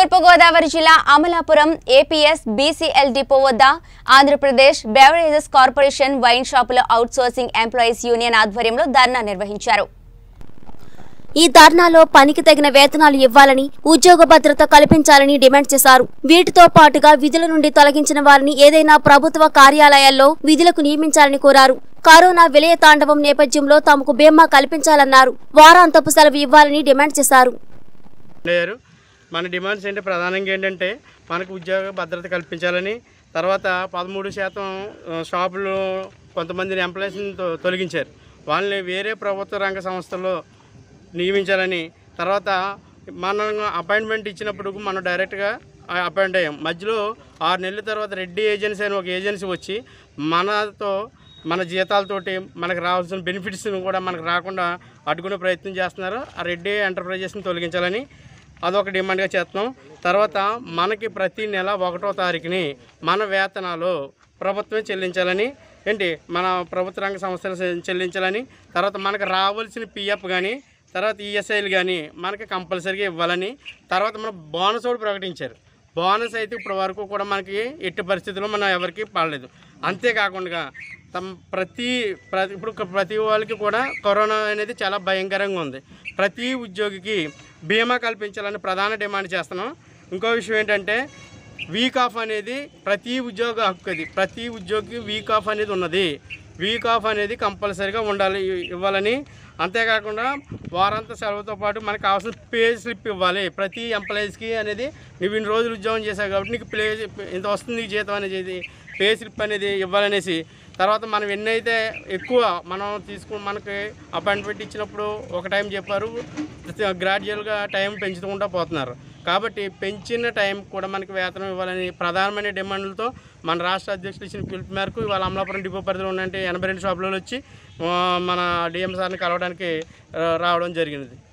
తూర్పుగోదావరి జిల్లా Amalapuram APS BCL depot వద్ద Andhra Pradesh beverages corporation wine షాపుల అవుట్సోర్సింగ్ ఎంప్లాయీస్ యూనియన్ ఆధ్వర్యంలో ధర్నా నిర్వహించారు ఈ ధర్నాలో పనికి తగిన వేతనాలు ఇవ్వాలని ఉద్యోగ భద్రత కల్పించాలని డిమాండ్ చేశారు వీటితో పాటుగా విధుల నుండి తొలగించిన వారిని ఏదైనా ప్రభుత్వ కార్యాలయాల్లో విధులకు నియమించాలని కోరారు కరోనా విలయ తాండవం నేపథ్యంలో తమకు బీమా కల్పించాలన్నారు వారాంతపు సెలవు ఇవ్వాలని డిమాండ్ చేశారు అయ్యారు మన డిమాండ్స్ ఏంటి ప్రధానంగా ఏంటంటే మనకు ఉద్యోగ భద్రత కల్పించాలని తర్వాత పదమూడు శాతం ఆ, షాపులు కొంతమందిని ఎంప్లాయీస్ని తొ- తొలగించారు వాళ్ళని వేరే ప్రభుత్వ రంగ సంస్థల్లో నియమించాలని తర్వాత మనం అపాయింట్మెంట్ ఇచ్చినప్పుడు మనం డైరెక్ట్గా అపాయింట్ అయ్యాం మధ్యలో ఆరు నెలల తర్వాత రెడ్డి ఏజెన్సీ అని ఒక ఏజెన్సీ వచ్చి మనతో మన జీతాలతోటి మనకు రావాల్సిన బెనిఫిట్స్ కూడా మనకు రాకుండా అడ్డుకునే ప్రయత్నం చేస్తున్నారు ఆ రెడ్డి ఎంటర్ప్రైజెస్ని తొలగించాలని అదొక డిమాండ్గా చేస్తున్నాం తర్వాత మనకి ప్రతి నెల ఒకటో తారీఖుని మన వేతనాలు ప్రభుత్వమే చెల్లించాలని ఏంటి మన ప్రభుత్వ రంగ సంస్థలు చె- చెల్లించాలని తర్వాత మనకు రావాల్సిన పిఎఫ్ కానీ తర్వాత ఈఎస్ఐలు కానీ మనకి కంపల్సరీగా ఇవ్వాలని తర్వాత మన బోనస్ కూడా ప్రకటించారు బోనస్ అయితే ఇప్పటి వరకు కూడా మనకి ఎట్టి పరిస్థితుల్లో మనం ఎవరికి పడలేదు అంతేకాకుండా తమ ప్రతి ప్రతి ఇప్పుడు ప్రతి వాళ్ళకి కూడా కరోనా అనేది చాలా భయంకరంగా ఉంది ప్రతి ఉద్యోగికి బీమా కల్పించాలని ప్రధాన డిమాండ్ చేస్తున్నాం ఇంకో విషయం ఏంటంటే వీక్ ఆఫ్ అనేది ప్రతి ఉద్యోగ హక్కు అది ప్రతి ఉద్యోగికి వీక్ ఆఫ్ అనేది ఉన్నది వీక్ ఆఫ్ అనేది కంపల్సరీగా ఉండాలి ఇవ్వాలని అంతేకాకుండా వారాంత సెలవుతో పాటు మనకు కావాల్సిన పే స్లిప్ ఇవ్వాలి ప్రతి ఎంప్లాయీస్కి అనేది నువ్వు ఇన్ని రోజులు ఉద్యోగం చేసావు కాబట్టి నీకు ప్లే ఇంత వస్తుంది నీకు జీతం అనేది పే స్లిప్ అనేది ఇవ్వాలనేసి తర్వాత మనం ఎన్నైతే ఎక్కువ మనం తీసుకు మనకి అపాయింట్మెంట్ ఇచ్చినప్పుడు ఒక టైం చెప్పారు గ్రాడ్యువల్గా టైం పెంచుకుంటూ పోతున్నారు కాబట్టి పెంచిన టైం కూడా మనకి వేతనం ఇవ్వాలని ప్రధానమైన డిమాండ్లతో మన రాష్ట్ర అధ్యక్షులు ఇచ్చిన పిలుపు మేరకు ఇవాళ అమలాపురం డిపో పరిధిలో ఉన్నంటే ఎనభై రెండు షాపులలో వచ్చి ఆ, మన డిఎం సార్ని కలవడానికి ఆ, రావడం జరిగినది